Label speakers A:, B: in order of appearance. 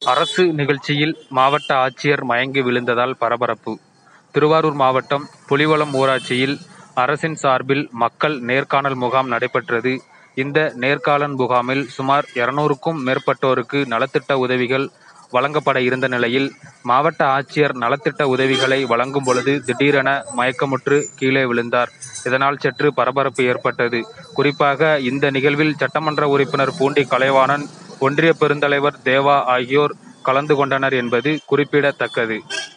A: அரசு நிகழ்ச்சியில் மாவட்ட ஆட்சியர் மயங்கி விழுந்ததால் பரபரப்பு திருவாரூர் மாவட்டம் புலிவலம் ஊராட்சியில் அரசின் சார்பில் மக்கள் நேர்காணல் முகாம் நடைபெற்றது. இந்த நேர்காணல் முகாமில் சுமார் இருநூறுக்கும் மேற்பட்டோருக்கு நலத்திட்ட உதவிகள் வழங்கப்பட இருந்த நிலையில், மாவட்ட ஆட்சியர் நலத்திட்ட உதவிகளை வழங்கும் பொழுது திடீரென மயக்கமுற்று கீழே விழுந்தார். இதனால் சற்று பரபரப்பு ஏற்பட்டது. குறிப்பாக இந்த நிகழ்வில் சட்டமன்ற உறுப்பினர் பூண்டி கலைவாணன், ஒன்றிய பெருந்தலைவர் தேவா ஆகியோர் கலந்து கொண்டனர் என்பது குறிப்பிடத்தக்கது.